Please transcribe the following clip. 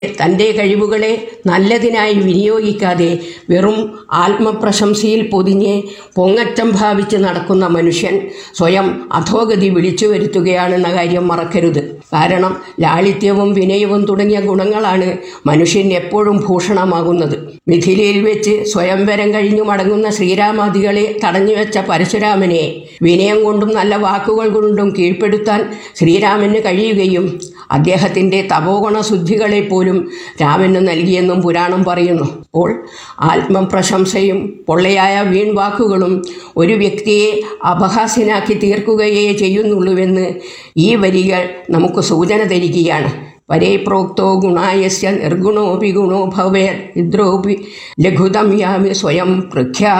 തൻ്റെ കഴിവുകളെ നല്ലതിനായി വിനിയോഗിക്കാതെ വെറും ആത്മപ്രശംസയിൽ പൊതിഞ്ഞ് പൊങ്ങച്ചം ഭാവിച്ച് നടക്കുന്ന മനുഷ്യൻ സ്വയം അധോഗതി വിളിച്ചു വരുത്തുകയാണെന്ന കാര്യം മറക്കരുത് കാരണം ലാളിത്യവും വിനയവും തുടങ്ങിയ ഗുണങ്ങളാണ് മനുഷ്യൻ എപ്പോഴും ഭൂഷണമാകുന്നത് മിഥിലയിൽ വെച്ച് സ്വയംവരം കഴിഞ്ഞു മടങ്ങുന്ന ശ്രീരാമാദികളെ തടഞ്ഞുവെച്ച പരശുരാമനെ വിനയം കൊണ്ടും നല്ല വാക്കുകൾ കൊണ്ടും കീഴ്പ്പെടുത്താൻ ശ്രീരാമന് കഴിയുകയും അദ്ദേഹത്തിൻ്റെ തപോഗുണ ശുദ്ധികളെ പോലും രാമന് നൽകിയെന്നും പുരാണം പറയുന്നു അപ്പോൾ ആത്മപ്രശംസയും പൊള്ളയായ വീൺവാക്കുകളും ഒരു വ്യക്തിയെ അപഹാസ്യനാക്കി തീർക്കുകയേ ചെയ്യുന്നുള്ളൂവെന്ന് ഈ വരികൾ നമുക്ക് സൂചന തരികയാണ് പരേ പ്രോക്തോ ഗുണായസ്യ നിർഗുണോപി ഗുണോ ഭവേത് ഇദ്രോപി ലഘുതം യാമി സ്വയം പ്രഖ്യാ